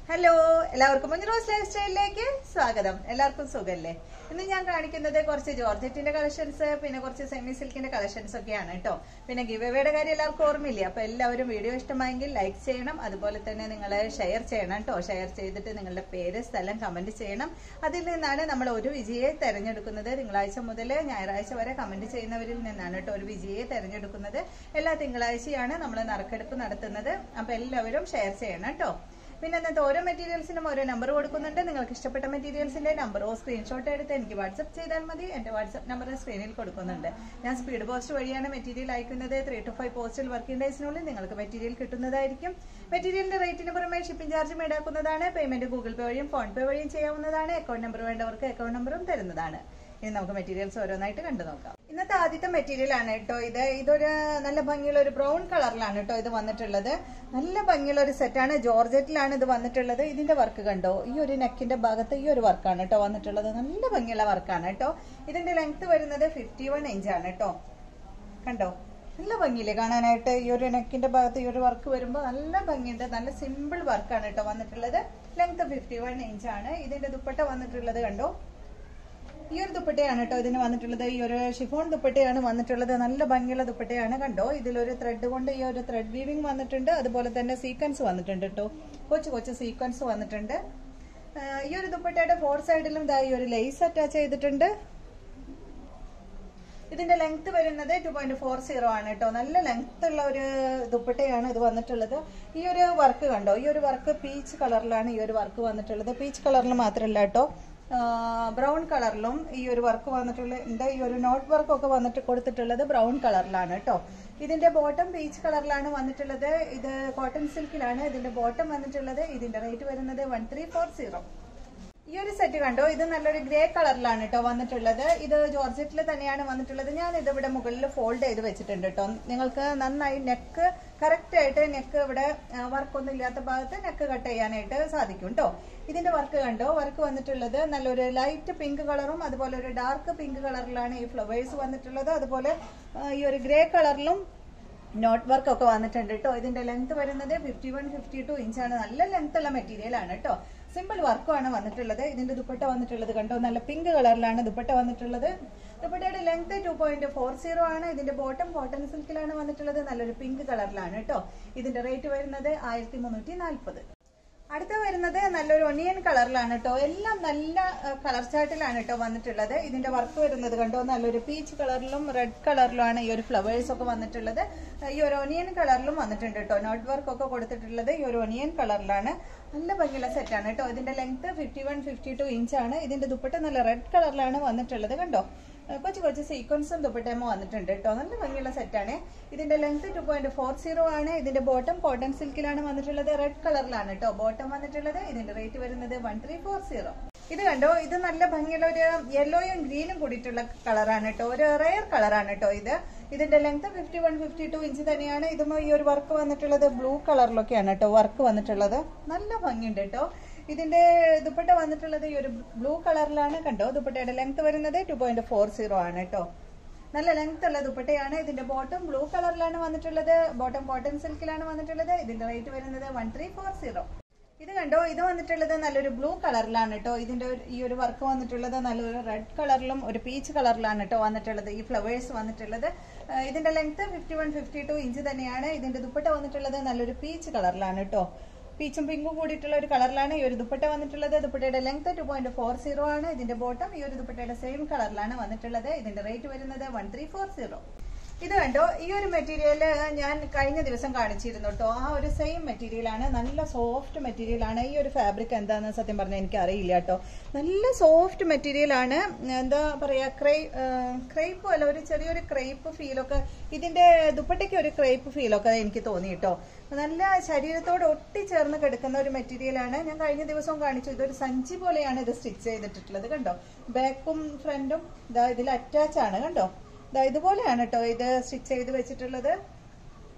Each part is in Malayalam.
ഹലോ എല്ലാവർക്കും മഞ്ജുറോസ് ലൈഫ് സ്റ്റൈലിലേക്ക് സ്വാഗതം എല്ലാവർക്കും സുഖല്ലേ ഇന്ന് ഞാൻ കാണിക്കുന്നത് കുറച്ച് ജോർജറ്റിന്റെ കളക്ഷൻസ് പിന്നെ കുറച്ച് സെമി സിൽക്കിന്റെ കളക്ഷൻസ് ഒക്കെയാണ് കേട്ടോ പിന്നെ ഗിവ് എവേയുടെ കാര്യം എല്ലാവർക്കും ഓർമ്മയില്ലേ അപ്പൊ എല്ലാവരും വീഡിയോ ഇഷ്ടമായെങ്കിൽ ലൈക്ക് ചെയ്യണം അതുപോലെ തന്നെ നിങ്ങൾ ഷെയർ ചെയ്യണം കേട്ടോ ഷെയർ ചെയ്തിട്ട് നിങ്ങളുടെ പേര് സ്ഥലം കമന്റ് ചെയ്യണം അതിൽ നിന്നാണ് നമ്മൾ ഒരു വിജയെ തെരഞ്ഞെടുക്കുന്നത് തിങ്കളാഴ്ച മുതൽ ഞായറാഴ്ച വരെ കമന്റ് ചെയ്യുന്നവരിൽ നിന്നാണ് കേട്ടോ ഒരു വിജയെ തെരഞ്ഞെടുക്കുന്നത് എല്ലാ തിങ്കളാഴ്ചയാണ് നമ്മൾ നറുക്കെടുപ്പ് നടത്തുന്നത് അപ്പൊ എല്ലാവരും ഷെയർ ചെയ്യണം കേട്ടോ പിന്നെ ഇന്നത്തെ ഓരോ മെറ്റീരിയൽസിനും ഓരോ നമ്പർ കൊടുക്കുന്നുണ്ട് നിങ്ങൾക്ക് ഇഷ്ടപ്പെട്ട മെറ്റീരിയൽസിന്റെ നമ്പറോ സ്ക്രീൻഷോട്ട് എടുത്ത് എനിക്ക് വാട്സപ്പ് ചെയ്താൽ മതി എന്റെ വാട്സപ്പ് നമ്പർ സ്ക്രീനിൽ കൊടുക്കുന്നുണ്ട് ഞാൻ സ്പീഡ് പോസ്റ്റ് വഴിയാണ് മെറ്റീരിയൽ അയക്കുന്നത് three to five postal working ഡേയ്സിനുള്ളിൽ നിങ്ങൾക്ക് മെറ്റീരിയൽ കിട്ടുന്നതായിരിക്കും മെറ്റീരിയലിന്റെ റേറ്റിന് പുറമെ ഷിപ്പിംഗ് ചാർജും ഈടാക്കുന്നതാണ് പേയ്മെന്റ് ഗൂഗിൾ പേ വഴിയും ഫോൺ പേ വഴിയും ചെയ്യാവുന്നതാണ് അക്കൗണ്ട് നമ്പർ വേണ്ടവർക്ക് അക്കൗണ്ട് നമ്പറും തരുന്നതാണ് ഇനി നമുക്ക് മെറ്റീരിയൽസ് ഓരോന്നായിട്ട് കണ്ടു നോക്കാം ഇന്നത്തെ ആദ്യത്തെ മെറ്റീരിയൽ ആണ് കേട്ടോ ഇത് ഇതൊരു നല്ല ഭംഗിയുള്ള ഒരു ബ്രൗൺ കളറിലാണ് കേട്ടോ ഇത് വന്നിട്ടുള്ളത് നല്ല ഭംഗിയുള്ള ഒരു സെറ്റാണ് ജോർജറ്റിലാണ് ഇത് വന്നിട്ടുള്ളത് ഇതിന്റെ വർക്ക് കണ്ടോ ഈ ഒരു നെക്കിന്റെ ഭാഗത്ത് ഈ ഒരു വർക്കാണ് കേട്ടോ വന്നിട്ടുള്ളത് നല്ല ഭംഗിയുള്ള വർക്കാണ് കേട്ടോ ഇതിന്റെ ലെങ്ത് വരുന്നത് ഫിഫ്റ്റി വൺ ഇഞ്ചാണ് കേട്ടോ കണ്ടോ നല്ല ഭംഗിയില്ലേ കാണാനായിട്ട് ഈ ഒരു നെക്കിന്റെ ഭാഗത്ത് ഈ ഒരു വർക്ക് വരുമ്പോൾ നല്ല ഭംഗിയുണ്ട് നല്ല സിമ്പിൾ വർക്കാണ് കേട്ടോ വന്നിട്ടുള്ളത് ലെങ്ത് ഫിഫ്റ്റി വൺ ഇഞ്ചാണ് ഇതിന്റെ ദുപ്പട്ട വന്നിട്ടുള്ളത് കണ്ടോ ഈ ഒരു ദുപ്പട്ടയാണ് കേട്ടോ ഇതിന് വന്നിട്ടുള്ളത് ഈ ഒരു ഷിഫോൺ ദുപ്പട്ടയാണ് വന്നിട്ടുള്ളത് നല്ല ഭംഗിയുള്ള ദുപ്പട്ടയാണ് കണ്ടോ ഇതിലൊരു ത്രെഡ് കൊണ്ട് ഈ ഒരു ത്രെഡ് വീവിംഗ് വന്നിട്ടുണ്ട് അതുപോലെ തന്നെ സീക്വൻസ് വന്നിട്ടുണ്ട് കേട്ടോ കൊച്ചു കൊച്ചു സീക്വൻസ് വന്നിട്ടുണ്ട് ആ, ഈ ഒരു ദുപ്പട്ടയുടെ ഫോർ സൈഡിലും ഇതാ ഈ ഒരു ലേസ് അറ്റാച്ച് ചെയ്തിട്ടുണ്ട് ഇതിന്റെ ലെങ്ത് വരുന്നത് ടു പോയിന്റ് ഫോർ സീറോ ആണ് കേട്ടോ നല്ല ലെങ്ത് ഉള്ള ഒരു ദുപ്പട്ടയാണ് ഇത് വന്നിട്ടുള്ളത് ഈ ഒരു വർക്ക് കണ്ടോ ഈ ഒരു വർക്ക് പീച്ച് കളറിലാണ് ഈ ഒരു വർക്ക് വന്നിട്ടുള്ളത് പീച്ച് കളറിൽ മാത്രമല്ല കേട്ടോ ബ്രൗൺ കളറിലും ഈ ഒരു വർക്ക് വന്നിട്ടുള്ള ഈ ഒരു നോട്ട് വർക്ക് ഒക്കെ വന്നിട്ട് കൊടുത്തിട്ടുള്ളത് ബ്രൗൺ കളറിലാണ് കേട്ടോ ഇതിന്റെ ബോട്ടം പീച്ച് കളറിലാണ് വന്നിട്ടുള്ളത് ഇത് കോട്ടൺ സിൽക്കിലാണ് ഇതിന്റെ ബോട്ടം വന്നിട്ടുള്ളത് ഇതിന്റെ റേറ്റ് വരുന്നത് വൺ ത്രീ ഫോർ സീറോ ഈ ഒരു സെറ്റ് കണ്ടോ ഇത് നല്ലൊരു ഗ്രേ കളറിലാണ് കേട്ടോ വന്നിട്ടുള്ളത് ഇത് ജോർജറ്റിൽ തന്നെയാണ് വന്നിട്ടുള്ളത് ഞാൻ ഇത് ഇവിടെ മുകളിൽ ഫോൾഡ് ചെയ്ത് വെച്ചിട്ടുണ്ട് കേട്ടോ നിങ്ങൾക്ക് നന്നായി നെക്ക് കറക്റ്റ് ആയിട്ട് നെക്ക് ഇവിടെ വർക്കൊന്നും ഇല്ലാത്ത ഭാഗത്ത് നെക്ക് കട്ട് ചെയ്യാനായിട്ട് സാധിക്കും കേട്ടോ ഇതിന്റെ വർക്ക് കണ്ടോ വർക്ക് വന്നിട്ടുള്ളത് നല്ലൊരു ലൈറ്റ് പിങ്ക് കളറും അതുപോലെ ഒരു ഡാർക്ക് പിങ്ക് കളറിലാണ് ഈ ഫ്ലവേഴ്സ് വന്നിട്ടുള്ളത് അതുപോലെ ആ, ഈ ഒരു ഗ്രേ കളറിലും നോട്ട് വർക്ക് ഒക്കെ വന്നിട്ടുണ്ട് കേട്ടോ ഇതിന്റെ ലെങ്ത് വരുന്നത് ഫിഫ്റ്റി വൺ ഫിഫ്റ്റി ടു ഇഞ്ചാണ് നല്ല ലെങ്ത് ഉള്ള മെറ്റീരിയൽ ആണ് കേട്ടോ സിമ്പിൾ വർക്കുമാണ് വന്നിട്ടുള്ളത് ഇതിന്റെ ദുപ്പട്ട വന്നിട്ടുള്ളത് കണ്ടോ നല്ല പിങ്ക് കളറിലാണ് ദുപ്പട്ട വന്നിട്ടുള്ളത് ദുപ്പട്ടയുടെ length two point four zero ആണ് ഇതിന്റെ ബോട്ടം കോട്ടൺ സിൽക്കിലാണ് വന്നിട്ടുള്ളത് നല്ലൊരു പിങ്ക് കളറിലാണ് കേട്ടോ ഇതിന്റെ റേറ്റ് വരുന്നത് ആയിരത്തി മുന്നൂറ്റി നാൽപ്പത് അടുത്ത വരുന്നത് നല്ലൊരു ഒണിയൻ കളറിലാണ് കേട്ടോ എല്ലാം നല്ല കളർ ചാർട്ടിലാണ് കേട്ടോ വന്നിട്ടുള്ളത് ഇതിന്റെ വർക്ക് വരുന്നത് കണ്ടോ നല്ലൊരു പീച്ച് കളറിലും റെഡ് കളറിലുമാണ് ഈ ഒരു ഫ്ലവേഴ്സ് ഒക്കെ വന്നിട്ടുള്ളത് ഈ ഒരു ഒനിയൻ കളറിലും വന്നിട്ടുണ്ട് കേട്ടോ നോട്ട് വർക്ക് ഒക്കെ കൊടുത്തിട്ടുള്ളത് ഈ ഒരു ഒനിയൻ കളറിലാണ് നല്ല ഭംഗിയുള്ള സെറ്റാണ് കേട്ടോ ഇതിന്റെ length fifty one fifty two ഇഞ്ചാണ് ഇതിന്റെ ദുപ്പട്ട നല്ല റെഡ് കളറിലാണ് വന്നിട്ടുള്ളത് കണ്ടോ കൊച്ചു കൊച്ചു സീക്വൻസും ദുപ്പട്ടയമോ വന്നിട്ടുണ്ട് കേട്ടോ നല്ല ഭംഗിയുള്ള സെറ്റാണ് ഇതിന്റെ length two point four zero ആണ് ഇതിന്റെ ബോട്ടം കോട്ടൺ സിൽക്കിലാണ് വന്നിട്ടുള്ളത് റെഡ് കളറിലാണ് കേട്ടോ ബോട്ടം വന്നിട്ടുള്ളത് ഇതിന്റെ റേറ്റ് വരുന്നത് വൺ ത്രീ ഫോർ സീറോ ഇത് കണ്ടോ ഇത് നല്ല ഭംഗിയുള്ള ഒരു യെല്ലോയും ഗ്രീനും കൂടിയിട്ടുള്ള കളറാണ് കേട്ടോ ഒരു റെയർ കളറാണ് കേട്ടോ ഇത് ഇതിന്റെ length fifty one fifty two inch തന്നെയാണ് ഇതും ഈ ഒരു വർക്ക് വന്നിട്ടുള്ളത് ബ്ലൂ കളറിലൊക്കെയാണ് കേട്ടോ വർക്ക് വന്നിട്ടുള്ളത് നല്ല ഭംഗിയുണ്ട് കേട്ടോ ഇതിന്റെ ദുപ്പട്ട വന്നിട്ടുള്ളത് ഈ ഒരു ബ്ലൂ കളറിലാണ് കണ്ടോ ദുപ്പട്ടയുടെ ലെങ്ത് വരുന്നത് ടു പോയിന്റ് ഫോർ സീറോ ആണ് കേട്ടോ നല്ല ലെങ്ത് ഉള്ള ദുപ്പട്ടയാണ് ഇതിന്റെ ബോട്ടം ബ്ലൂ കളറിലാണ് വന്നിട്ടുള്ളത് ബോട്ടം കോട്ടൺ സിൽക്കിലാണ് വന്നിട്ടുള്ളത് ഇതിന്റെ റേറ്റ് വരുന്നത് വൺ ത്രീ ഫോർ സീറോ ഇത് കണ്ടോ ഇത് വന്നിട്ടുള്ളത് നല്ലൊരു ബ്ലൂ കളറിലാണ് കേട്ടോ ഇതിന്റെ ഒരു- ഈ ഒരു വർക്ക് വന്നിട്ടുള്ളത് നല്ലൊരു റെഡ് കളറിലും ഒരു പീച്ച് കളറിലാണ് കേട്ടോ വന്നിട്ടുള്ളത് ഈ ഫ്ലവേഴ്സ് വന്നിട്ടുള്ളത് ആ, ഇതിന്റെ length fifty one fifty two inch തന്നെയാണ് ഇതിന്റെ ദുപ്പട്ട വന്നിട്ടുള്ളത് നല്ലൊരു പീച്ച് കളറിലാണ് കേട്ടോ പീച്ചും പിങ്കും കൂടിയിട്ടുള്ള ഒരു കളറിലാണ് ഈ ഒരു ദുപ്പട്ട വന്നിട്ടുള്ളത് ദുപ്പട്ടയുടെ length two point four zero ആണ് ഇതിന്റെ ബോട്ടം ഈ ഒരു ദുപ്പട്ടയുടെ സെയിം കളറിലാണ് വന്നിട്ടുള്ളത് ഇതിന്റെ റേറ്റ് വരുന്നത് വൺ ത്രീ ഫോർ സീറോ ഇത് കണ്ടോ ഈ ഒരു മെറ്റീരിയൽ ഞാൻ കഴിഞ്ഞ ദിവസം കാണിച്ചിരുന്നു കേട്ടോ ആ ഒരു സെയിം മെറ്റീരിയൽ ആണ് നല്ല സോഫ്റ്റ് മെറ്റീരിയൽ ആണ് ഈ ഒരു ഫാബ്രിക് എന്താണെന്ന് സത്യം പറഞ്ഞാൽ എനിക്ക് അറിയില്ല കേട്ടോ നല്ല സോഫ്റ്റ് മെറ്റീരിയൽ ആണ് എന്താ പറയാ ക്രൈ ക്രൈപ്പ് അല്ല ഒരു ചെറിയൊരു ക്രൈപ്പ് ഫീലൊക്കെ ഇതിന്റെ ദുപ്പട്ടയ്ക്ക് ഒരു ക്രൈപ്പ് ഫീലൊക്കെ എനിക്ക് തോന്നി കേട്ടോ നല്ല ശരീരത്തോട് ഒട്ടിച്ചേർന്ന് കിടക്കുന്ന ഒരു മെറ്റീരിയൽ ആണ് ഞാൻ കഴിഞ്ഞ ദിവസവും കാണിച്ചു ഇതൊരു സഞ്ചി പോലെയാണ് ഇത് സ്റ്റിച്ച് ചെയ്തിട്ടുള്ളത് കണ്ടോ ബാക്കും ഫ്രണ്ടും ഇതാ ഇതിൽ അറ്റാച്ച് ആണ് കണ്ടോ ദാ ഇതുപോലെയാണ് കേട്ടോ ഇത് സ്റ്റിച്ച് ചെയ്ത് വെച്ചിട്ടുള്ളത്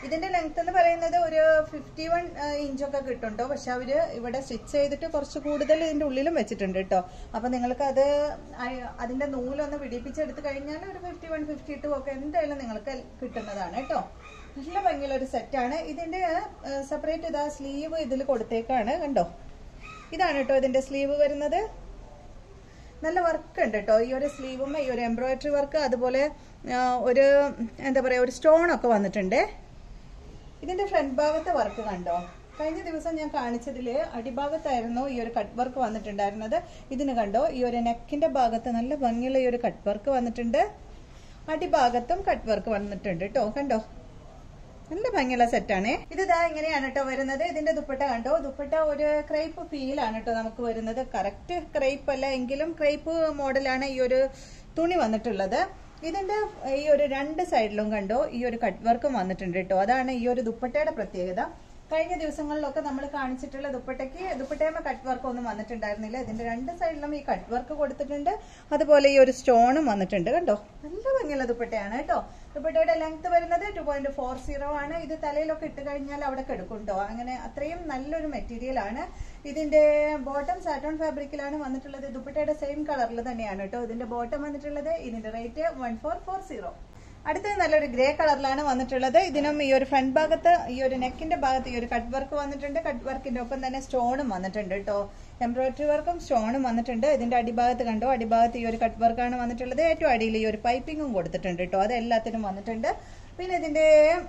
ഇതിന്റെ ലെങ്ത് എന്ന് പറയുന്നത് ഒരു ഫിഫ്റ്റി വൺ ഇഞ്ചൊക്കെ കിട്ടും കേട്ടോ പക്ഷെ അവര് ഇവിടെ സ്റ്റിച്ച് ചെയ്തിട്ട് കുറച്ച് കൂടുതൽ ഇതിന്റെ ഉള്ളിലും വെച്ചിട്ടുണ്ട് കേട്ടോ അപ്പൊ നിങ്ങൾക്ക് അത് അയ- അതിന്റെ നൂലൊന്ന് പിടിപ്പിച്ചെടുത്ത് കഴിഞ്ഞാൽ ഒരു ഫിഫ്റ്റി വൺ ഫിഫ്റ്റി ടു ഒക്കെ എന്തായാലും നിങ്ങൾക്ക് കിട്ടുന്നതാണ് കേട്ടോ നല്ല ഭംഗിയുള്ള ഒരു സെറ്റാണ് ഇതിന്റെ സെപ്പറേറ്റ് ഇതാ സ്ലീവ് ഇതിൽ കൊടുത്തേക്കാണ് കണ്ടോ ഇതാണ് കേട്ടോ ഇതിന്റെ സ്ലീവ് വരുന്നത് നല്ല വർക്ക് ഉണ്ട് കേട്ടോ ഈ ഒരു സ്ലീവും ഈ ഒരു എംബ്രോയിഡറി വർക്ക് അതുപോലെ ആ, ഒരു എന്താ പറയാ ഒരു സ്റ്റോൺ ഒക്കെ വന്നിട്ടുണ്ട് ഇതിന്റെ ഫ്രണ്ട് ഭാഗത്തെ വർക്ക് കണ്ടോ കഴിഞ്ഞ ദിവസം ഞാൻ കാണിച്ചതില് അടിഭാഗത്തായിരുന്നു ഈ ഒരു കട്ട് വർക്ക് വന്നിട്ടുണ്ടായിരുന്നത് ഇതിന് കണ്ടോ ഈ ഒരു നെക്കിന്റെ ഭാഗത്ത് നല്ല ഭംഗിയുള്ള ഈ ഒരു കട്ട് വർക്ക് വന്നിട്ടുണ്ട് അടിഭാഗത്തും കട്ട് വർക്ക് വന്നിട്ടുണ്ട് കേട്ടോ കണ്ടോ നല്ല ഭംഗിയുള്ള സെറ്റാണ് ഇത് ഇതാ ഇങ്ങനെയാണ് കേട്ടോ വരുന്നത് ഇതിന്റെ ദുപ്പട്ട കണ്ടോ ദുപ്പട്ട ഒരു ക്രൈപ്പ് ഫീലാണ് കേട്ടോ നമുക്ക് വരുന്നത് കറക്റ്റ് ക്രൈപ്പ് അല്ല എങ്കിലും ക്രൈപ്പ് മോഡലാണ് ഈ ഒരു തുണി വന്നിട്ടുള്ളത് ഇതിന്റെ ഈ ഒരു രണ്ട് സൈഡിലും കണ്ടോ ഈ ഒരു കട്ട് വർക്കും വന്നിട്ടുണ്ട് കേട്ടോ അതാണ് ഈ ഒരു ദുപ്പട്ടയുടെ പ്രത്യേകത കഴിഞ്ഞ ദിവസങ്ങളിലൊക്കെ നമ്മൾ കാണിച്ചിട്ടുള്ള ദുപ്പട്ടയ്ക്ക് ദുപ്പട്ടയമ്മ കട്ട് വർക്ക് ഒന്നും വന്നിട്ടുണ്ടായിരുന്നില്ല ഇതിന്റെ രണ്ട് സൈഡിലും ഈ കട്ട് വർക്ക് കൊടുത്തിട്ടുണ്ട് അതുപോലെ ഈ ഒരു സ്റ്റോണും വന്നിട്ടുണ്ട് കണ്ടോ നല്ല ഭംഗിയുള്ള ദുപ്പട്ടയാണ് കേട്ടോ ദുപ്പട്ടയുടെ ലെങ്ത് വരുന്നത് ടു പോയിന്റ് ഫോർ സീറോ ആണ് ഇത് തലയിലൊക്കെ ഇട്ട് കഴിഞ്ഞാൽ അവിടെ കിടക്കുണ്ടോ അങ്ങനെ അത്രയും നല്ലൊരു മെറ്റീരിയൽ ആണ് ഇതിന്റെ ബോട്ടം സാറ്റോൺ ഫാബ്രിക്കിലാണ് വന്നിട്ടുള്ളത് ദുപ്പട്ടയുടെ സെയിം കളറിൽ തന്നെയാണ് കേട്ടോ ഇതിന്റെ ബോട്ടം വന്നിട്ടുള്ളത് ഇതിന്റെ rate one four four zero അടുത്തത് നല്ലൊരു ഗ്രേ കളറിലാണ് വന്നിട്ടുള്ളത് ഇതിനും ഈ ഒരു ഫ്രണ്ട് ഭാഗത്ത് ഈ ഒരു നെക്കിന്റെ ഭാഗത്ത് ഈ ഒരു കട്ട് വർക്ക് വന്നിട്ടുണ്ട് കട്ട് വർക്കിന്റെ ഒപ്പം തന്നെ സ്റ്റോണും വന്നിട്ടുണ്ട് കേട്ടോ എംബ്രോയിഡറി വർക്കും സ്റ്റോണും വന്നിട്ടുണ്ട് ഇതിന്റെ അടിഭാഗത്ത് കണ്ടോ അടിഭാഗത്ത് ഈ ഒരു കട്ട് വർക്കാണ് വന്നിട്ടുള്ളത് ഏറ്റവും അടിയിൽ ഈ ഒരു പൈപ്പിങ്ങും കൊടുത്തിട്ടുണ്ട് കേട്ടോ അത് എല്ലാത്തിനും വന്നിട്ടുണ്ട് പിന്നെ ഇതിന്റെ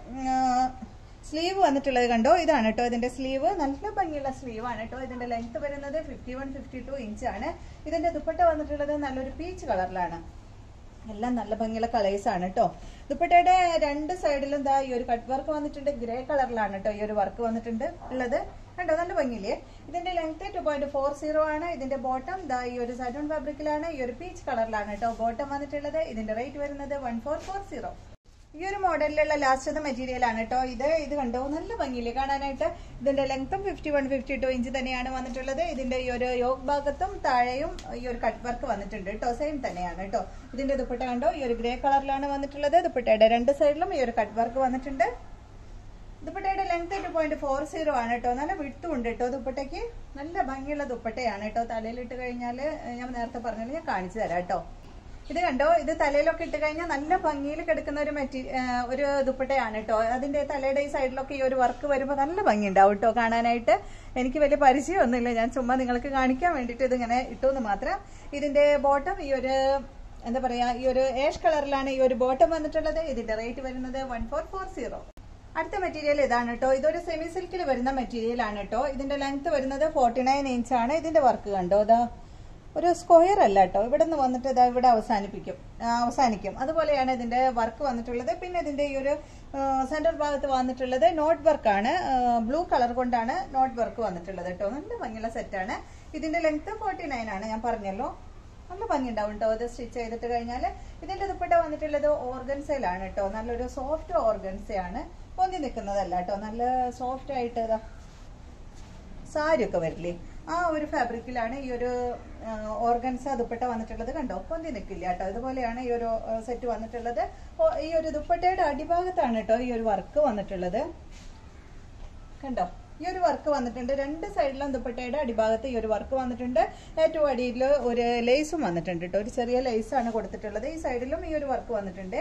സ്ലീവ് വന്നിട്ടുള്ളത് കണ്ടോ ഇതാണ് കേട്ടോ ഇതിന്റെ സ്ലീവ് നല്ല ഭംഗിയുള്ള സ്ലീവ് ആണ് കേട്ടോ ഇതിന്റെ ലെങ്ത് വരുന്നത് fifty one fifty two inch ആണ് ഇതിന്റെ ദുപ്പട്ട വന്നിട്ടുള്ളത് നല്ലൊരു പീച്ച് കളറിലാണ് എല്ലാം നല്ല ഭംഗിയുള്ള കളേഴ്സ് ആണ് കേട്ടോ ദുപ്പട്ടയുടെ രണ്ട് സൈഡിലും ദാ ഈ ഒരു കട്ട് വർക്ക് വന്നിട്ടുണ്ട് ഗ്രേ കളറിലാണ് കേട്ടോ ഈ ഒരു വർക്ക് വന്നിട്ടുണ്ട് ഉള്ളത് കണ്ടോ നല്ല ഭംഗിയില്ലേ ഇതിന്റെ length two point four zero ആണ് ഇതിന്റെ ബോട്ടം ദാ ഈ ഒരു സാറ്റോൺ ഫാബ്രിക്കിലാണ് ഈ ഒരു പീച്ച് കളറിലാണ് കേട്ടോ ബോട്ടം വന്നിട്ടുള്ളത് ഇതിന്റെ റേറ്റ് വരുന്നത് വൺ ഫോർ ഫോർ സീറോ ഈ ഒരു മോഡലിലുള്ള ലാസ്റ്റത്തെ മെറ്റീരിയൽ ആണ് കേട്ടോ ഇത് ഇത് കണ്ടോ നല്ല ഭംഗിയില്ലേ കാണാനായിട്ട് ഇതിന്റെ ലെങ്ത്തും fifty one fifty two inch തന്നെയാണ് വന്നിട്ടുള്ളത് ഇതിന്റെ ഈ ഒരു യോഗ് ഭാഗത്തും താഴെയും ഈ ഒരു കട്ട് വർക്ക് വന്നിട്ടുണ്ട് കേട്ടോ സെയിം തന്നെയാണ് കേട്ടോ ഇതിന്റെ ദുപ്പട്ട കണ്ടോ ഈ ഒരു ഗ്രേ കളറിലാണ് വന്നിട്ടുള്ളത് ദുപ്പട്ടയുടെ രണ്ട് സൈഡിലും ഈ ഒരു കട്ട് വർക്ക് വന്നിട്ടുണ്ട് ദുപ്പട്ടയുടെ length two point four zero ആണ് കേട്ടോ നല്ല വിട്ടും ഉണ്ട് കേട്ടോ ദുപ്പട്ടയ്ക്ക് നല്ല ഭംഗിയുള്ള ദുപ്പട്ടയാണ് കേട്ടോ തലയിലിട്ട് കഴിഞ്ഞാൽ ഞാൻ നേരത്തെ പറഞ്ഞത് ഞാൻ കാണിച്ചു തരാം കേട്ടോ ഇത് കണ്ടോ ഇത് തലയിലൊക്കെ ഇട്ട് കഴിഞ്ഞാൽ നല്ല ഭംഗിയിൽ കിടക്കുന്ന ഒരു മെറ്റീ ഒരു ദുപ്പട്ടയാണ് കേട്ടോ അതിന്റെ തലയുടെ ഈ സൈഡിലൊക്കെ ഈ ഒരു വർക്ക് വരുമ്പോൾ നല്ല ഭംഗി ഉണ്ടാവും കേട്ടോ കാണാനായിട്ട് എനിക്ക് വലിയ പരിചയമൊന്നുമില്ല ഞാൻ ചുമ്മാ നിങ്ങൾക്ക് കാണിക്കാൻ വേണ്ടിയിട്ട് ഇതിങ്ങനെ ഇട്ടു എന്ന് മാത്രം ഇതിന്റെ ബോട്ടം ഈ ഒരു എന്താ പറയാ ഈ ഒരു ഏഷ് കളറിലാണ് ഈ ഒരു ബോട്ടം വന്നിട്ടുള്ളത് ഇതിന്റെ റേറ്റ് വരുന്നത് വൺ ഫോർ ഫോർ സീറോ അടുത്ത മെറ്റീരിയൽ ഇതാണ് കേട്ടോ ഇതൊരു സെമി സിൽക്കിൽ വരുന്ന മെറ്റീരിയൽ ആണ് കേട്ടോ ഇതിന്റെ ലെങ്ത് വരുന്നത് ഫോർട്ടി നയൻ ഇഞ്ച് ആണ് ഇതിന്റെ വർക്ക് കണ്ടോ ഇതാ ഒരു സ്ക്വയർ അല്ല കേട്ടോ ഇവിടെ നിന്ന് വന്നിട്ട് ഇതാ ഇവിടെ അവസാനിപ്പിക്കും ആ, അവസാനിക്കും അതുപോലെയാണ് ഇതിന്റെ വർക്ക് വന്നിട്ടുള്ളത് പിന്നെ ഇതിന്റെ ഈ ഒരു സെന്റർ ഭാഗത്ത് വന്നിട്ടുള്ളത് നോട്ട് വർക്കാണ് ബ്ലൂ കളർ കൊണ്ടാണ് നോട്ട് വർക്ക് വന്നിട്ടുള്ളത് കേട്ടോ നല്ല ഭംഗിയുള്ള സെറ്റാണ് ഇതിന്റെ ലെങ്ത് ഫോർട്ടി നയൻ ആണ് ഞാൻ പറഞ്ഞല്ലോ നല്ല ഭംഗി ഉണ്ടാവും കേട്ടോ ഇത് സ്റ്റിച്ച് ചെയ്തിട്ട് കഴിഞ്ഞാൽ ഇതിന്റെ ദുപ്പട്ട വന്നിട്ടുള്ളത് ഓർഗൻസയിലാണ് കേട്ടോ നല്ലൊരു സോഫ്റ്റ് ഓർഗൻസയാണ് പൊന്തി നിൽക്കുന്നതല്ല കേട്ടോ നല്ല സോഫ്റ്റ് ആയിട്ട് ഇതാ സാരിയൊക്കെ വരില്ലേ ആ ഒരു ഫാബ്രിക്കിലാണ് ഈ ഒരു ഓർഗൻസ ദുപ്പട്ട വന്നിട്ടുള്ളത് കണ്ടോ പൊന്തി നിൽക്കില്ല കേട്ടോ ഇതുപോലെയാണ് ഈ ഒരു സെറ്റ് വന്നിട്ടുള്ളത് ഓ, ഈ ഒരു ദുപ്പട്ടയുടെ അടിഭാഗത്താണ് കേട്ടോ ഈ ഒരു വർക്ക് വന്നിട്ടുള്ളത് കണ്ടോ ഈ ഒരു വർക്ക് വന്നിട്ടുണ്ട് രണ്ട് സൈഡിലും ദുപ്പട്ടയുടെ അടിഭാഗത്ത് ഈ ഒരു വർക്ക് വന്നിട്ടുണ്ട് ഏറ്റവും അടിയിൽ ഒരു ലേസും വന്നിട്ടുണ്ട് കേട്ടോ ഒരു ചെറിയ ലേസാണ് കൊടുത്തിട്ടുള്ളത് ഈ സൈഡിലും ഈ ഒരു വർക്ക് വന്നിട്ടുണ്ട്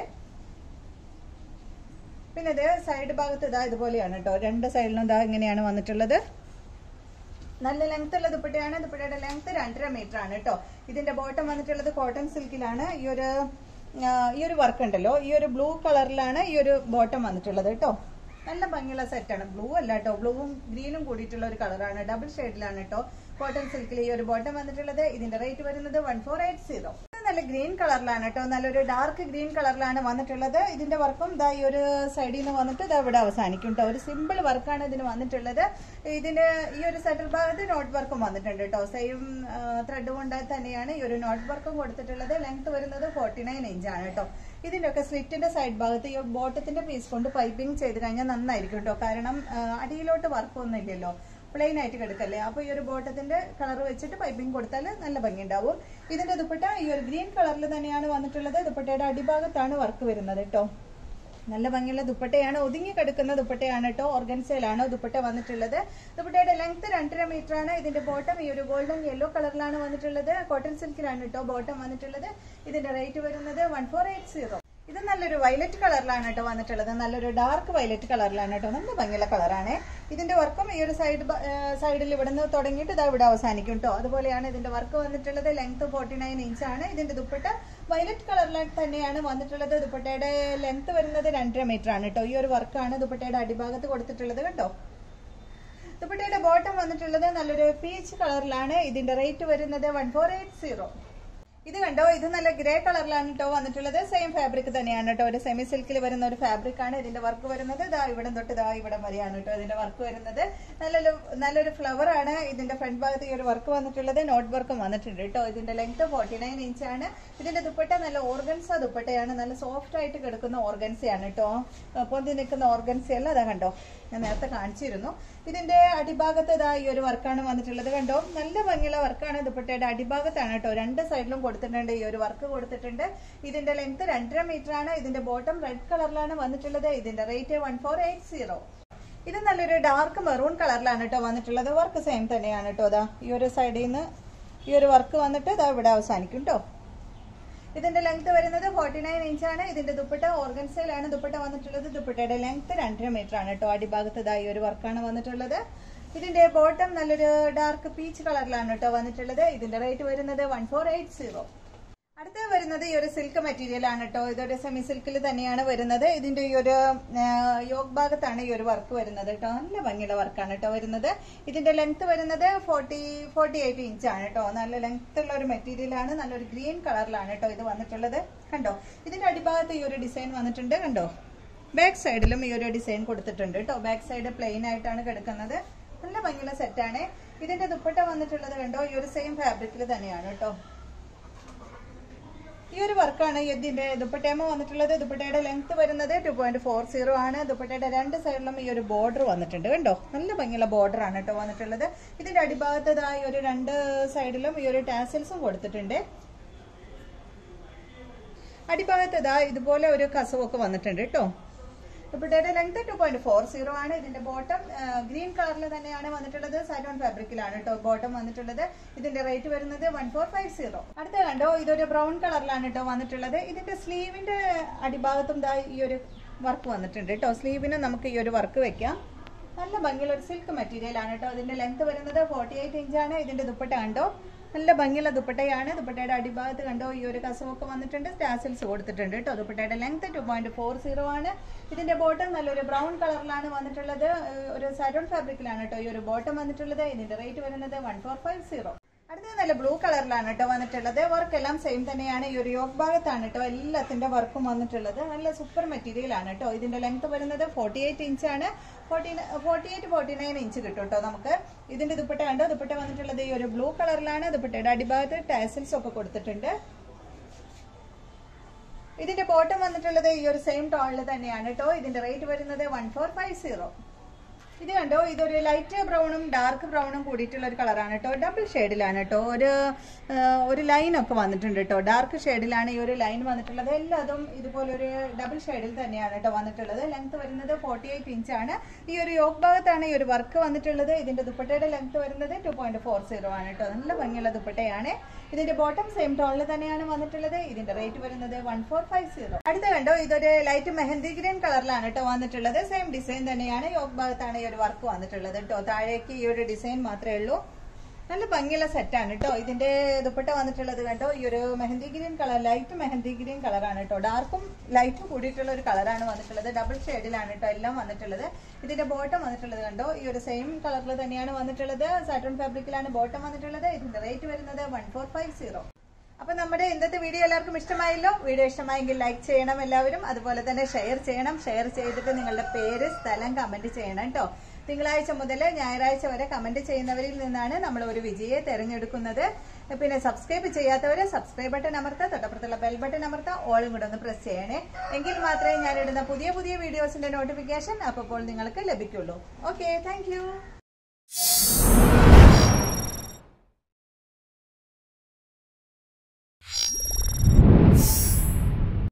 പിന്നെ ഇത് സൈഡ് ഭാഗത്ത് ഇതാ ഇതുപോലെയാണ് കേട്ടോ രണ്ട് സൈഡിലും ഇതാ ഇങ്ങനെയാണ് വന്നിട്ടുള്ളത് നല്ല ലെങ്ത് ഉള്ള ദുപ്പട്ടയാണ് ദുപ്പട്ടയുടെ ലെങ്ത് രണ്ടര മീറ്റർ ആണ് കേട്ടോ ഇതിന്റെ ബോട്ടം വന്നിട്ടുള്ളത് കോട്ടൺ സിൽക്കിലാണ് ഈ ഒരു ആ, ഈ ഒരു വർക്ക് ഉണ്ടല്ലോ ഈ ഒരു ബ്ലൂ കളറിലാണ് ഈ ഒരു ബോട്ടം വന്നിട്ടുള്ളത് കേട്ടോ നല്ല ഭംഗിയുള്ള സെറ്റാണ് ബ്ലൂ അല്ല കേട്ടോ ബ്ലൂവും ഗ്രീനും കൂടിയിട്ടുള്ള ഒരു കളറാണ് ഡബിൾ ഷെയ്ഡിലാണ് കേട്ടോ കോട്ടൺ സിൽക്കിൽ ഈ ഒരു ബോട്ടം വന്നിട്ടുള്ളത് ഇതിന്റെ റേറ്റ് വരുന്നത് വൺ ഫോർ എയ്റ്റ് സീറോ നല്ല ഗ്രീൻ കളറിലാണ് കേട്ടോ നല്ലൊരു ഡാർക്ക് ഗ്രീൻ കളറിലാണ് വന്നിട്ടുള്ളത് ഇതിന്റെ വർക്കും ദാ ഈ ഒരു സൈഡിൽ നിന്ന് വന്നിട്ട് ഇതാ ഇവിടെ അവസാനിക്കും കേട്ടോ ഒരു സിമ്പിൾ വർക്കാണ് ഇതിന് വന്നിട്ടുള്ളത് ഇതിന് ഈ ഒരു സെറ്റൽ ഭാഗത്ത് നോട്ട് വർക്കും വന്നിട്ടുണ്ട് കേട്ടോ സെയിം ത്രെഡ് കൊണ്ട് തന്നെയാണ് ഈ ഒരു നോട്ട് വർക്കും കൊടുത്തിട്ടുള്ളത് ലെങ്ത് വരുന്നത് ഫോർട്ടി നയൻ ഇഞ്ച് ആണ് കേട്ടോ ഇതിന്റെ ഒക്കെ സ്ലിറ്റിന്റെ സൈഡ് ഭാഗത്ത് ഈ ബോട്ടത്തിന്റെ പീസ് കൊണ്ട് പൈപ്പിംഗ് ചെയ്ത് കഴിഞ്ഞാൽ നന്നായിരിക്കും കേട്ടോ കാരണം ആ, അടിയിലോട്ട് വർക്കൊന്നും ഇല്ലല്ലോ പ്ലെയിൻ ആയിട്ട് കിടക്കല്ലേ അപ്പൊ ഈ ഒരു ബോട്ടത്തിന്റെ കളർ വെച്ചിട്ട് പൈപ്പിംഗ് കൊടുത്താൽ നല്ല ഭംഗി ഉണ്ടാവും ഇതിന്റെ ദുപ്പട്ട ഈ ഒരു ഗ്രീൻ കളറിൽ തന്നെയാണ് വന്നിട്ടുള്ളത് ദുപ്പട്ടയുടെ അടിഭാഗത്താണ് വർക്ക് വരുന്നത് കേട്ടോ നല്ല ഭംഗിയുള്ള ദുപ്പട്ടയാണ് ഒതുങ്ങി കിടക്കുന്ന ദുപ്പട്ടയാണ് കേട്ടോ ഓർഗൻസയിലാണ് ദുപ്പട്ട വന്നിട്ടുള്ളത് ദുപ്പട്ടയുടെ ലെങ്ത് രണ്ടര മീറ്റർ ആണ് ഇതിന്റെ ബോട്ടം ഈ ഒരു ഗോൾഡൻ യെല്ലോ കളറിലാണ് വന്നിട്ടുള്ളത് കോട്ടൺ സിൽക്കിലാണ് കേട്ടോ ബോട്ടം വന്നിട്ടുള്ളത് ഇതിന്റെ റേറ്റ് വരുന്നത് വൺ ഫോർ എയ്റ്റ് സീറോ ഇത് നല്ലൊരു വയലറ്റ് കളറിലാണ് കേട്ടോ വന്നിട്ടുള്ളത് നല്ലൊരു ഡാർക്ക് വയലറ്റ് കളറിലാണ് കേട്ടോ നല്ല ഭംഗിയുള്ള കളറാണ് ഇതിന്റെ വർക്കും ഈ ഒരു സൈഡ് സൈഡിൽ ഇവിടെ നിന്ന് തുടങ്ങിയിട്ട് ഇതാ ഇവിടെ അവസാനിക്കും കേട്ടോ അതുപോലെയാണ് ഇതിന്റെ വർക്ക് വന്നിട്ടുള്ളത് ലെങ്ത് ഫോർട്ടി നയൻ ഇഞ്ച് ആണ് ഇതിന്റെ ദുപ്പട്ട വയലറ്റ് കളറിൽ തന്നെയാണ് വന്നിട്ടുള്ളത് ദുപ്പട്ടയുടെ ലെങ്ത് വരുന്നത് രണ്ടര മീറ്റർ ആണ് കേട്ടോ ഈ ഒരു വർക്കാണ് ദുപ്പട്ടയുടെ അടിഭാഗത്ത് കൊടുത്തിട്ടുള്ളത് കേട്ടോ ദുപ്പട്ടയുടെ ബോട്ടം വന്നിട്ടുള്ളത് നല്ലൊരു പീച്ച് കളറിലാണ് ഇതിന്റെ റേറ്റ് വരുന്നത് വൺ ഫോർ എയ്റ്റ് സീറോ ഇത് കണ്ടോ ഇത് നല്ല ഗ്രേ കളറിലാണ് കേട്ടോ വന്നിട്ടുള്ളത് സെയിം ഫാബ്രിക് തന്നെയാണ് കേട്ടോ ഒരു സെമി സിൽക്കിൽ വരുന്ന ഒരു ഫാബ്രിക് ആണ് ഇതിന്റെ വർക്ക് വരുന്നത് ഇതാ ഇവിടെ തൊട്ട് ഇതാ ഇവിടെ വരെയാണ് കേട്ടോ ഇതിന്റെ വർക്ക് വരുന്നത് നല്ലൊരു നല്ലൊരു ഫ്ലവർ ആണ് ഇതിന്റെ ഫ്രണ്ട് ഭാഗത്ത് ഈ ഒരു വർക്ക് വന്നിട്ടുള്ളത് നോട്ട് വർക്കും വന്നിട്ടുണ്ട് കേട്ടോ ഇതിന്റെ ലെങ്ത് ഫോർട്ടി നയൻ ഇഞ്ച് ആണ് ഇതിന്റെ ദുപ്പട്ട നല്ല ഓർഗൻസ ദുപ്പട്ടയാണ് നല്ല സോഫ്റ്റ് ആയിട്ട് കിടക്കുന്ന ഓർഗൻസയാണ് കേട്ടോ പൊന്തി നിൽക്കുന്ന ഓർഗൻസ അല്ല അതാ കണ്ടോ ഞാൻ നേരത്തെ കാണിച്ചിരുന്നു ഇതിന്റെ അടിഭാഗത്ത് ഇതാ ഈ ഒരു വർക്കാണ് വന്നിട്ടുള്ളത് കണ്ടോ നല്ല ഭംഗിയുള്ള വർക്കാണ് ദുപ്പട്ടയുടെ അടിഭാഗത്താണ് കേട്ടോ രണ്ട് സൈഡിലും കൊടുത്തിട്ടുണ്ട് ഈ ഒരു വർക്ക് കൊടുത്തിട്ടുണ്ട് ഇതിന്റെ ലെങ്ത് രണ്ടര മീറ്റർ ആണ് ഇതിന്റെ ബോട്ടം റെഡ് കളറിലാണ് വന്നിട്ടുള്ളത് ഇതിന്റെ rate one four eight zero ഇത് നല്ലൊരു ഡാർക്ക് മെറൂൺ കളറിലാണ് കേട്ടോ വന്നിട്ടുള്ളത് വർക്ക് സെയിം തന്നെയാണ് കേട്ടോ അതാ ഈ ഒരു സൈഡിൽ നിന്ന് ഈ ഒരു വർക്ക് വന്നിട്ട് ഇതാ ഇവിടെ അവസാനിക്കും കേട്ടോ ഇതിന്റെ ലെങ്ത് വരുന്നത് ഫോർട്ടി നയൻ ഇഞ്ചാണ് ഇതിന്റെ ദുപ്പട്ട ഓർഗൻസയിലാണ് ദുപ്പട്ട വന്നിട്ടുള്ളത് ദുപ്പട്ടയുടെ ലെങ്ത് രണ്ടര മീറ്റർ ആണ് കേട്ടോ അടിഭാഗത്ത് ഇതായി ഒരു വർക്കാണ് വന്നിട്ടുള്ളത് ഇതിന്റെ ബോട്ടം നല്ലൊരു ഡാർക്ക് പീച്ച് കളറിലാണ് കേട്ടോ വന്നിട്ടുള്ളത് ഇതിന്റെ റേറ്റ് വരുന്നത് വൺ ഫോർ എയ്റ്റ് സീറോ അടുത്ത വരുന്നത് ഈ ഒരു സിൽക്ക് മെറ്റീരിയൽ ആണ് കേട്ടോ ഇതൊരു സെമി സിൽക്കിൽ തന്നെയാണ് വരുന്നത് ഇതിന്റെ ഈ ഒരു യോഗ് ഭാഗത്താണ് ഈ ഒരു വർക്ക് വരുന്നത് കേട്ടോ നല്ല ഭംഗിയുള്ള വർക്കാണ് കേട്ടോ വരുന്നത് ഇതിന്റെ ലെങ്ത് വരുന്നത് ഫോർട്ടി ഫോർട്ടി എയ്റ്റ് ഇഞ്ച് ആണ് കേട്ടോ നല്ല ലെങ്ത് ഉള്ള ഒരു മെറ്റീരിയൽ ആണ് നല്ലൊരു ഗ്രീൻ കളറിലാണ് കേട്ടോ ഇത് വന്നിട്ടുള്ളത് കണ്ടോ ഇതിന്റെ അടിഭാഗത്ത് ഈ ഒരു ഡിസൈൻ വന്നിട്ടുണ്ട് കണ്ടോ ബാക്ക് സൈഡിലും ഈ ഒരു ഡിസൈൻ കൊടുത്തിട്ടുണ്ട് കേട്ടോ ബാക്ക് സൈഡ് പ്ലെയിൻ ആയിട്ടാണ് കിടക്കുന്നത് നല്ല ഭംഗിയുള്ള സെറ്റാണ് ഇതിന്റെ ദുപ്പട്ട വന്നിട്ടുള്ളത് കണ്ടോ ഈ ഒരു സെയിം ഫാബ്രിക്കിൽ തന്നെയാണ് കേട്ടോ ഈ ഒരു വർക്കാണ് ഇതിന്റെ ദുപ്പട്ടയമ്മ വന്നിട്ടുള്ളത് ദുപ്പട്ടയുടെ ലെങ്ത് വരുന്നത് ടു പോയിന്റ് ഫോർ സീറോ ആണ് ദുപ്പട്ടയുടെ രണ്ട് സൈഡിലും ഈ ഒരു ബോർഡർ വന്നിട്ടുണ്ട് കണ്ടോ നല്ല ഭംഗിയുള്ള ബോർഡർ ആണ് കേട്ടോ വന്നിട്ടുള്ളത് ഇതിന്റെ അടിഭാഗത്ത് ഇതാ ഈ ഒരു രണ്ട് സൈഡിലും ഈ ഒരു ടാസൽസും കൊടുത്തിട്ടുണ്ട് അടിഭാഗത്ത് ഇതാ ഇതുപോലെ ഒരു കസവൊക്കെ വന്നിട്ടുണ്ട് കേട്ടോ ദുപ്പട്ടയുടെ length two point four zero ആണ് ഇതിന്റെ ബോട്ടം ഗ്രീൻ കളറിൽ തന്നെയാണ് വന്നിട്ടുള്ളത് സാറ്റോൺ ഫാബ്രിക്കിലാണ് കേട്ടോ ബോട്ടം വന്നിട്ടുള്ളത് ഇതിന്റെ റേറ്റ് വരുന്നത് വൺ ഫോർ ഫൈവ് സീറോ അടുത്ത കണ്ടോ ഇതൊരു ബ്രൗൺ കളറിലാണ് കേട്ടോ വന്നിട്ടുള്ളത് ഇതിന്റെ സ്ലീവിന്റെ അടിഭാഗത്തും ദാ ഈ ഒരു വർക്ക് വന്നിട്ടുണ്ട് കേട്ടോ സ്ലീവിന് നമുക്ക് ഈ ഒരു വർക്ക് വെക്കാം നല്ല ഭംഗിയുള്ള ഒരു സിൽക്ക് മെറ്റീരിയൽ ആണ് കേട്ടോ ഇതിന്റെ ലെങ്ത് വരുന്നത് ഫോർട്ടി എയ്റ്റ് ഇഞ്ചാണ് ഇതിന്റെ ദുപ്പട്ട കണ്ടോ നല്ല ഭംഗിയുള്ള ദുപ്പട്ടയാണ് ദുപ്പട്ടയുടെ അടിഭാഗത്ത് കണ്ടോ ഈ ഒരു കസവൊക്കെ വന്നിട്ടുണ്ട് സ്റ്റാസിൽസ് കൊടുത്തിട്ടുണ്ട് കേട്ടോ ദുപ്പട്ടയുടെ length two point four zero ആണ് ഇതിന്റെ ബോട്ടം നല്ലൊരു ബ്രൗൺ കളറിലാണ് വന്നിട്ടുള്ളത് ഏഹ് ഒരു സാറ്റോൺ ഫാബ്രിക്കിലാണ് കേട്ടോ ഈ ഒരു ബോട്ടം വന്നിട്ടുള്ളത് ഇതിന്റെ റേറ്റ് വരുന്നത് വൺ ഫോർ ഫൈവ് സീറോ അടുത്തത് നല്ല ബ്ലൂ കളറിലാണ് കേട്ടോ വന്നിട്ടുള്ളത് വർക്ക് എല്ലാം സെയിം തന്നെയാണ് ഈ ഒരു യോഗ് ഭാഗത്താണ് കേട്ടോ എല്ലാത്തിന്റെ വർക്കും വന്നിട്ടുള്ളത് നല്ല സൂപ്പർ മെറ്റീരിയൽ ആണ് കേട്ടോ ഇതിന്റെ ലെങ്ത് വരുന്നത് ഫോർട്ടി എയ്റ്റ് ഇഞ്ചാണ് forty forty eight forty nine inch കിട്ടും കേട്ടോ നമുക്ക് ഇതിന്റെ ദുപ്പട്ട കണ്ടോ ദുപ്പട്ട വന്നിട്ടുള്ളത് ഈ ഒരു ബ്ലൂ കളറിലാണ് ദുപ്പട്ടയുടെ അടിഭാഗത്ത് ടാസിൽസ് ഒക്കെ കൊടുത്തിട്ടുണ്ട് ഇതിന്റെ ബോട്ടം വന്നിട്ടുള്ളത് ഈ ഒരു സെയിം ടോണിൽ തന്നെയാണ് കേട്ടോ ഇതിന്റെ റേറ്റ് വരുന്നത് വൺ ഫോർ ഫൈവ് സീറോ ഇത് കണ്ടോ ഇതൊരു ലൈറ്റ് ബ്രൗണും ഡാർക്ക് ബ്രൗണും കൂടിയിട്ടുള്ള ഒരു കളറാണ് കേട്ടോ ഡബിൾ ഷെയ്ഡിലാണ് കേട്ടോ ഒരു ആ, ഒരു ലൈൻ ഒക്കെ വന്നിട്ടുണ്ട് കേട്ടോ ഡാർക്ക് ഷെയ്ഡിലാണ് ഈ ഒരു ലൈൻ വന്നിട്ടുള്ളത് എല്ലാതും ഇതുപോലെ ഒരു ഡബിൾ ഷെയ്ഡിൽ തന്നെയാണ് കേട്ടോ വന്നിട്ടുള്ളത് ലെങ്ത് വരുന്നത് ഫോർട്ടി എയ്റ്റ് ഇഞ്ചാണ് ഈ ഒരു യോഗ് ഭാഗത്താണ് ഈ ഒരു വർക്ക് വന്നിട്ടുള്ളത് ഇതിന്റെ ദുപ്പട്ടയുടെ ലെങ്ത് വരുന്നത് ടു പോയിന്റ് ഫോർ സീറോ ആണ് കേട്ടോ നല്ല ഭംഗിയുള്ള ദുപ്പട്ടയാണ് ഇതിന്റെ ബോട്ടം സെയിം ടോണിൽ തന്നെയാണ് വന്നിട്ടുള്ളത് ഇതിന്റെ റേറ്റ് വരുന്നത് വൺ ഫോർ ഫൈവ് സീറോ അടുത്ത കണ്ടോ ഇതൊരു ലൈറ്റ് മെഹന്തി ഗ്രീൻ കളറിലാണ് കേട്ടോ വന്നിട്ടുള്ളത് സെയിം ഡിസൈൻ തന്നെയാണ് യോഗ് ഭാഗത്താണ് ഈ ഒരു വർക്ക് വന്നിട്ടുള്ളത് കേട്ടോ താഴേക്ക് ഈ ഒരു ഡിസൈൻ മാത്രമേ ഉള്ളൂ നല്ല ഭംഗിയുള്ള സെറ്റാണ് കേട്ടോ ഇതിന്റെ ദുപ്പട്ട വന്നിട്ടുള്ളത് കണ്ടോ ഈ ഒരു mehndi green colour light mehndi green കളറാണ് കേട്ടോ ഡാർക്കും ലൈറ്റും കൂടിയിട്ടുള്ള ഒരു കളറാണ് വന്നിട്ടുള്ളത് ഡബിൾ ഷെയ്ഡിലാണ് കേട്ടോ എല്ലാം വന്നിട്ടുള്ളത് ഇതിന്റെ ബോട്ടം വന്നിട്ടുള്ളത് കണ്ടോ ഈ ഒരു സെയിം കളറിൽ തന്നെയാണ് വന്നിട്ടുള്ളത് സാറ്റൺ ഫാബ്രിക്കിലാണ് ബോട്ടം വന്നിട്ടുള്ളത് ഇതിന്റെ റേറ്റ് വരുന്നത് വൺ ഫോർ ഫൈവ് സീറോ അപ്പൊ നമ്മുടെ ഇന്നത്തെ വീഡിയോ എല്ലാവർക്കും ഇഷ്ടമായല്ലോ വീഡിയോ ഇഷ്ടമായെങ്കിൽ ലൈക്ക് ചെയ്യണം എല്ലാവരും അതുപോലെ തന്നെ ഷെയർ ചെയ്യണം ഷെയർ ചെയ്തിട്ട് നിങ്ങളുടെ പേര് സ്ഥലം കമന്റ് ചെയ്യണം കേട്ടോ തിങ്കളാഴ്ച മുതൽ ഞായറാഴ്ച വരെ കമന്റ് ചെയ്യുന്നവരിൽ നിന്നാണ് നമ്മൾ ഒരു വിജയെ തെരഞ്ഞെടുക്കുന്നത് പിന്നെ സബ്സ്ക്രൈബ് ചെയ്യാത്തവര് സബ്സ്ക്രൈബ് ബട്ടൺ അമർത്താം തൊട്ടപ്പുറത്തുള്ള ബെൽ ബട്ടൺ അമർത്താം ഓളും കൂടെ ഒന്ന് പ്രസ് ചെയ്യണേ എങ്കിൽ മാത്രമേ ഞാൻ ഇടുന്ന പുതിയ പുതിയ വീഡിയോസിന്റെ നോട്ടിഫിക്കേഷൻ അപ്പോൾ നിങ്ങൾക്ക് ലഭിക്കുള്ളൂ ഓക്കെ താങ്ക്